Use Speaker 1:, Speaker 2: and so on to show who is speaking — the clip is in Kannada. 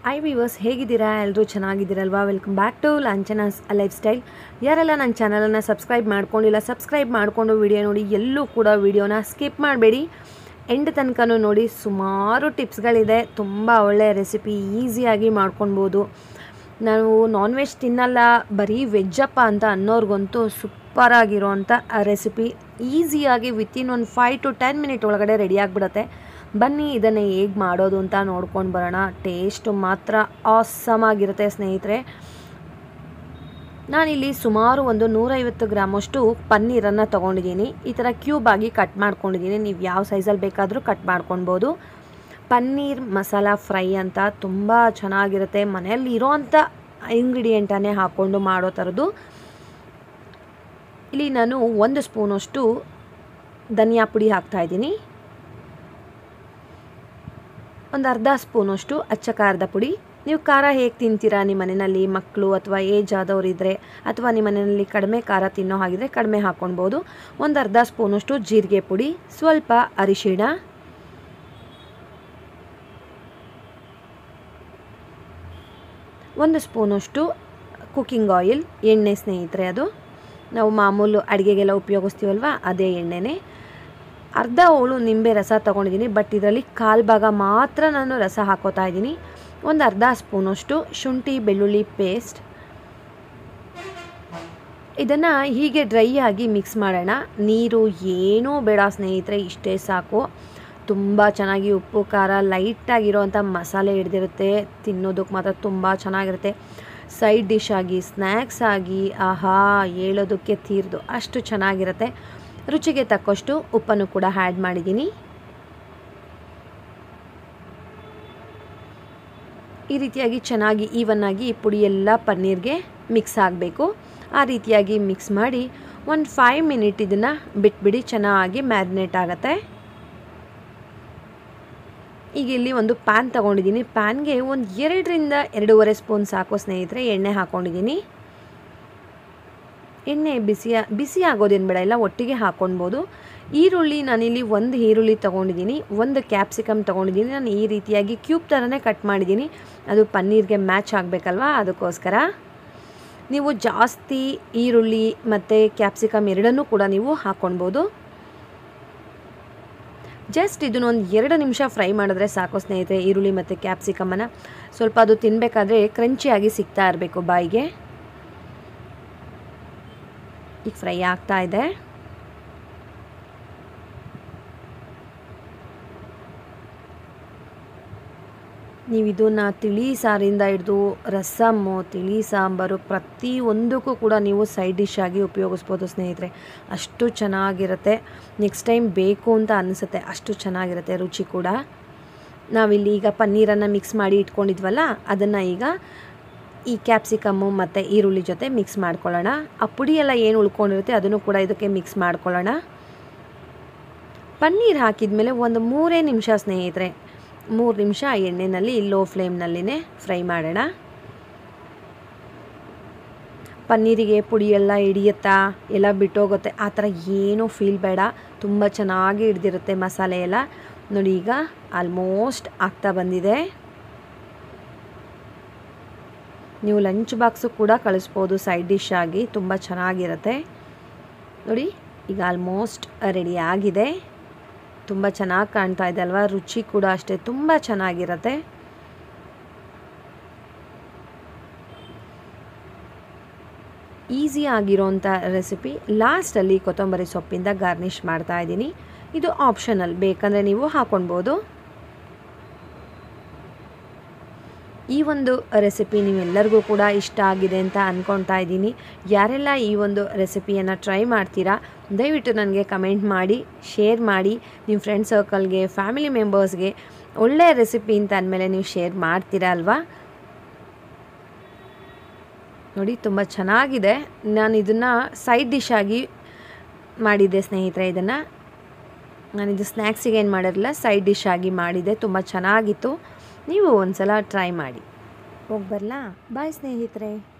Speaker 1: ಐ ವಿವರ್ಸ್ ಹೇಗಿದ್ದೀರಾ ಎಲ್ಲರೂ ಚೆನ್ನಾಗಿದ್ದೀರಲ್ವಾ ವೆಲ್ಕಮ್ ಬ್ಯಾಕ್ ಟು ಲಾಂಚನಾಸ್ ಲೈಫ್ ಸ್ಟೈಲ್ ಯಾರೆಲ್ಲ ನನ್ನ ಚಾನಲನ್ನು ಸಬ್ಸ್ಕ್ರೈಬ್ ಮಾಡ್ಕೊಂಡಿಲ್ಲ ಸಬ್ಸ್ಕ್ರೈಬ್ ಮಾಡಿಕೊಂಡು ವಿಡಿಯೋ ನೋಡಿ ಎಲ್ಲೂ ಕೂಡ ವಿಡಿಯೋನ ಸ್ಕಿಪ್ ಮಾಡಬೇಡಿ ಎಂಡ್ ತನಕನೂ ನೋಡಿ ಸುಮಾರು ಟಿಪ್ಸ್ಗಳಿದೆ ತುಂಬ ಒಳ್ಳೆಯ ರೆಸಿಪಿ ಈಸಿಯಾಗಿ ಮಾಡ್ಕೊಳ್ಬೋದು ನಾವು ನಾನ್ ವೆಜ್ ತಿನ್ನಲ್ಲ ಬರೀ ವೆಜ್ಜಪ್ಪ ಅಂತ ಅನ್ನೋರ್ಗಂತೂ ಸೂಪರಾಗಿರೋವಂಥ ರೆಸಿಪಿ ಈಸಿಯಾಗಿ ವಿತಿನ್ ಒಂದು ಫೈವ್ ಟು ಟೆನ್ ಮಿನಿಟ್ ಒಳಗಡೆ ರೆಡಿ ಆಗಿಬಿಡುತ್ತೆ ಬನ್ನಿ ಇದನ್ನು ಹೇಗೆ ಮಾಡೋದು ಅಂತ ನೋಡ್ಕೊಂಡು ಬರೋಣ ಟೇಸ್ಟು ಮಾತ್ರ ಆಸಮ್ ಆಗಿರುತ್ತೆ ಸ್ನೇಹಿತರೆ ನಾನಿಲ್ಲಿ ಸುಮಾರು ಒಂದು ನೂರೈವತ್ತು ಗ್ರಾಮಷ್ಟು ಪನ್ನೀರನ್ನು ತೊಗೊಂಡಿದ್ದೀನಿ ಈ ಥರ ಕ್ಯೂಬ್ ಆಗಿ ಕಟ್ ಮಾಡ್ಕೊಂಡಿದ್ದೀನಿ ನೀವು ಯಾವ ಸೈಜಲ್ಲಿ ಬೇಕಾದರೂ ಕಟ್ ಮಾಡ್ಕೊಳ್ಬೋದು ಪನ್ನೀರ್ ಮಸಾಲ ಫ್ರೈ ಅಂತ ತುಂಬ ಚೆನ್ನಾಗಿರುತ್ತೆ ಮನೆಯಲ್ಲಿ ಇರೋವಂಥ ಇಂಗ್ರೀಡಿಯೆಂಟನ್ನೇ ಹಾಕ್ಕೊಂಡು ಮಾಡೋ ಥರದ್ದು ಇಲ್ಲಿ ನಾನು ಒಂದು ಸ್ಪೂನಷ್ಟು ಧನಿಯಾ ಪುಡಿ ಹಾಕ್ತಾಯಿದ್ದೀನಿ ಒಂದು ಅರ್ಧ ಸ್ಪೂನಷ್ಟು ಅಚ್ಚ ಖಾರದ ಪುಡಿ ನೀವು ಖಾರ ಹೇಗೆ ತಿಂತೀರಾ ನಿಮ್ಮ ಮನೆಯಲ್ಲಿ ಮಕ್ಕಳು ಅಥವಾ ಏಜ್ ಆದವರು ಇದ್ದರೆ ಅಥವಾ ನಿಮ್ಮ ಮನೆಯಲ್ಲಿ ಕಡಿಮೆ ಖಾರ ತಿನ್ನೋ ಹಾಗಿದ್ರೆ ಕಡಿಮೆ ಹಾಕ್ಕೊಳ್ಬೋದು ಒಂದು ಅರ್ಧ ಸ್ಪೂನಷ್ಟು ಜೀರಿಗೆ ಪುಡಿ ಸ್ವಲ್ಪ ಅರಿಶಿಣ ಒಂದು ಸ್ಪೂನಷ್ಟು ಕುಕ್ಕಿಂಗ್ ಆಯಿಲ್ ಎಣ್ಣೆ ಸ್ನೇಹಿತರೆ ಅದು ನಾವು ಮಾಮೂಲು ಅಡುಗೆಗೆಲ್ಲ ಉಪಯೋಗಿಸ್ತೀವಲ್ವ ಅದೇ ಎಣ್ಣೆನೇ ಅರ್ಧ ಹೋಳು ನಿಂಬೆ ರಸ ತೊಗೊಂಡಿದ್ದೀನಿ ಬಟ್ ಇದರಲ್ಲಿ ಕಾಲು ಭಾಗ ಮಾತ್ರ ನಾನು ರಸ ಹಾಕೋತಾ ಇದ್ದೀನಿ ಒಂದು ಅರ್ಧ ಸ್ಪೂನಷ್ಟು ಶುಂಠಿ ಬೆಳ್ಳುಳ್ಳಿ ಪೇಸ್ಟ್ ಇದನ್ನು ಹೀಗೆ ಡ್ರೈ ಆಗಿ ಮಿಕ್ಸ್ ಮಾಡೋಣ ನೀರು ಏನೂ ಬೇಡ ಸ್ನೇಹಿತರೆ ಇಷ್ಟೇ ಸಾಕು ತುಂಬ ಚೆನ್ನಾಗಿ ಉಪ್ಪು ಖಾರ ಲೈಟಾಗಿರೋವಂಥ ಮಸಾಲೆ ಹಿಡ್ದಿರುತ್ತೆ ತಿನ್ನೋದಕ್ಕೆ ಮಾತ್ರ ತುಂಬ ಚೆನ್ನಾಗಿರುತ್ತೆ ಸೈಡ್ ಡಿಶ್ ಆಗಿ ಸ್ನ್ಯಾಕ್ಸ್ ಆಗಿ ಆಹಾ ಹೇಳೋದಕ್ಕೆ ತೀರ್ದು ಅಷ್ಟು ಚೆನ್ನಾಗಿರುತ್ತೆ ರುಚಿಗೆ ತಕ್ಕಷ್ಟು ಉಪ್ಪನ್ನು ಕೂಡ ಆ್ಯಡ್ ಮಾಡಿದ್ದೀನಿ ಈ ರೀತಿಯಾಗಿ ಚೆನ್ನಾಗಿ ಈವನ್ನಾಗಿ ಪುಡಿ ಎಲ್ಲ ಪನ್ನೀರ್ಗೆ ಮಿಕ್ಸ್ ಆಗಬೇಕು ಆ ರೀತಿಯಾಗಿ ಮಿಕ್ಸ್ ಮಾಡಿ ಒಂದು ಫೈವ್ ಮಿನಿಟ್ ಇದನ್ನು ಬಿಟ್ಬಿಡಿ ಚೆನ್ನಾಗಿ ಮ್ಯಾರಿನೇಟ್ ಆಗುತ್ತೆ ಈಗ ಇಲ್ಲಿ ಒಂದು ಪ್ಯಾನ್ ತೊಗೊಂಡಿದ್ದೀನಿ ಪ್ಯಾನ್ಗೆ ಒಂದು ಎರಡರಿಂದ ಎರಡೂವರೆ ಸ್ಪೂನ್ ಸಾಕು ಸ್ನೇಹಿತರೆ ಎಣ್ಣೆ ಹಾಕ್ಕೊಂಡಿದ್ದೀನಿ ಎಣ್ಣೆ ಬಿಸಿಯ ಬಿಸಿ ಆಗೋದೇನು ಬೇಡ ಎಲ್ಲ ಒಟ್ಟಿಗೆ ಹಾಕ್ಕೊಳ್ಬೋದು ಈರುಳ್ಳಿ ನಾನಿಲ್ಲಿ ಒಂದು ಈರುಳ್ಳಿ ತೊಗೊಂಡಿದ್ದೀನಿ ಒಂದು ಕ್ಯಾಪ್ಸಿಕಮ್ ತೊಗೊಂಡಿದ್ದೀನಿ ನಾನು ಈ ರೀತಿಯಾಗಿ ಕ್ಯೂಬ್ ಥರನೇ ಕಟ್ ಮಾಡಿದ್ದೀನಿ ಅದು ಪನ್ನೀರ್ಗೆ ಮ್ಯಾಚ್ ಆಗಬೇಕಲ್ವಾ ಅದಕ್ಕೋಸ್ಕರ ನೀವು ಜಾಸ್ತಿ ಈರುಳ್ಳಿ ಮತ್ತು ಕ್ಯಾಪ್ಸಿಕಮ್ ಎರಡನ್ನೂ ಕೂಡ ನೀವು ಹಾಕ್ಕೊಳ್ಬೋದು ಜಸ್ಟ್ ಇದನ್ನು ಒಂದು ಎರಡು ನಿಮಿಷ ಫ್ರೈ ಮಾಡಿದ್ರೆ ಸಾಕು ಸ್ನೇಹಿತರೆ ಈರುಳ್ಳಿ ಮತ್ತು ಕ್ಯಾಪ್ಸಿಕಮನ್ನು ಸ್ವಲ್ಪ ಅದು ತಿನ್ನಬೇಕಾದ್ರೆ ಕ್ರಂಚಿಯಾಗಿ ಸಿಗ್ತಾ ಇರಬೇಕು ಬಾಯಿಗೆ ಈಗ ಫ್ರೈ ಆಗ್ತಾ ಇದೆ ನೀವು ಇದನ್ನು ತಿಳಿ ಸಾರಿಂದ ಹಿಡಿದು ರಸಮ್ಮು ತಿಳಿ ಸಾಂಬಾರು ಪ್ರತಿಯೊಂದಕ್ಕೂ ಕೂಡ ನೀವು ಸೈಡ್ ಡಿಶ್ ಆಗಿ ಉಪಯೋಗಿಸ್ಬೋದು ಸ್ನೇಹಿತರೆ ಅಷ್ಟು ಚೆನ್ನಾಗಿರುತ್ತೆ ನೆಕ್ಸ್ಟ್ ಟೈಮ್ ಬೇಕು ಅಂತ ಅನಿಸುತ್ತೆ ಅಷ್ಟು ಚೆನ್ನಾಗಿರುತ್ತೆ ರುಚಿ ಕೂಡ ನಾವಿಲ್ಲಿ ಈಗ ಪನ್ನೀರನ್ನು ಮಿಕ್ಸ್ ಮಾಡಿ ಇಟ್ಕೊಂಡಿದ್ವಲ್ಲ ಅದನ್ನು ಈಗ ಈ ಕ್ಯಾಪ್ಸಿಕಮ್ಮು ಮತ್ತು ಈರುಳ್ಳಿ ಜೊತೆ ಮಿಕ್ಸ್ ಮಾಡ್ಕೊಳ್ಳೋಣ ಆ ಪುಡಿ ಎಲ್ಲ ಏನು ಉಳ್ಕೊಂಡಿರುತ್ತೆ ಅದನ್ನು ಕೂಡ ಇದಕ್ಕೆ ಮಿಕ್ಸ್ ಮಾಡ್ಕೊಳ್ಳೋಣ ಪನ್ನೀರ್ ಹಾಕಿದ ಮೇಲೆ ಒಂದು ಮೂರೇ ನಿಮಿಷ ಸ್ನೇಹಿತರೆ ಮೂರು ನಿಮಿಷ ಎಣ್ಣೆಯಲ್ಲಿ ಲೋ ಫ್ಲೇಮ್ನಲ್ಲಿನೇ ಫ್ರೈ ಮಾಡೋಣ ಪನ್ನೀರಿಗೆ ಪುಡಿ ಎಲ್ಲ ಹಿಡಿಯುತ್ತಾ ಎಲ್ಲ ಬಿಟ್ಟೋಗುತ್ತೆ ಆ ಥರ ಏನೂ ಫೀಲ್ ಬೇಡ ತುಂಬ ಚೆನ್ನಾಗಿ ಹಿಡ್ದಿರುತ್ತೆ ಮಸಾಲೆ ಎಲ್ಲ ನೋಡಿ ಈಗ ಆಲ್ಮೋಸ್ಟ್ ಆಗ್ತಾ ಬಂದಿದೆ ನೀವು ಲಂಚ್ ಬಾಕ್ಸು ಕೂಡ ಕಳಿಸ್ಬೋದು ಸೈಡ್ ಡಿಶ್ ಆಗಿ ತುಂಬ ಚೆನ್ನಾಗಿರುತ್ತೆ ನೋಡಿ ಈಗ ಆಲ್ಮೋಸ್ಟ್ ರೆಡಿ ಆಗಿದೆ ತುಂಬ ಚೆನ್ನಾಗಿ ಕಾಣ್ತಾ ಇದೆ ಅಲ್ವಾ ರುಚಿ ಕೂಡ ಅಷ್ಟೇ ತುಂಬ ಚೆನ್ನಾಗಿರುತ್ತೆ ಈಸಿ ಆಗಿರೋಂಥ ರೆಸಿಪಿ ಲಾಸ್ಟಲ್ಲಿ ಕೊತ್ತಂಬರಿ ಸೊಪ್ಪಿಂದ ಗಾರ್ನಿಷ್ ಮಾಡ್ತಾ ಇದ್ದೀನಿ ಇದು ಆಪ್ಷನಲ್ ಬೇಕಂದರೆ ನೀವು ಹಾಕೊಳ್ಬೋದು ಈ ಒಂದು ರೆಸಿಪಿ ನೀವೆಲ್ಲರಿಗೂ ಕೂಡ ಇಷ್ಟ ಆಗಿದೆ ಅಂತ ಅಂದ್ಕೊಳ್ತಾ ಇದ್ದೀನಿ ಯಾರೆಲ್ಲ ಈ ಒಂದು ರೆಸಿಪಿಯನ್ನು ಟ್ರೈ ಮಾಡ್ತೀರಾ ದಯವಿಟ್ಟು ನನಗೆ ಕಮೆಂಟ್ ಮಾಡಿ ಶೇರ್ ಮಾಡಿ ನಿಮ್ಮ ಫ್ರೆಂಡ್ ಸರ್ಕಲ್ಗೆ ಫ್ಯಾಮಿಲಿ ಮೆಂಬರ್ಸ್ಗೆ ಒಳ್ಳೆಯ ರೆಸಿಪಿ ಅಂತ ಅಂದಮೇಲೆ ನೀವು ಶೇರ್ ಮಾಡ್ತೀರಾ ಅಲ್ವಾ ನೋಡಿ ತುಂಬ ಚೆನ್ನಾಗಿದೆ ನಾನು ಇದನ್ನು ಸೈಡ್ ಡಿಶ್ ಆಗಿ ಮಾಡಿದ್ದೆ ಸ್ನೇಹಿತರೆ ಇದನ್ನು ನಾನಿದು ಸ್ನ್ಯಾಕ್ಸಿಗೆ ಏನು ಮಾಡಿರಲಿಲ್ಲ ಸೈಡ್ ಡಿಶ್ ಆಗಿ ಮಾಡಿದ್ದೆ ತುಂಬ ಚೆನ್ನಾಗಿತ್ತು ನೀವು ಒಂದು ಸಲ ಟ್ರೈ ಮಾಡಿ ಹೋಗಿ ಬರಲಾ ಬಾಯ್ ಸ್ನೇಹಿತರೆ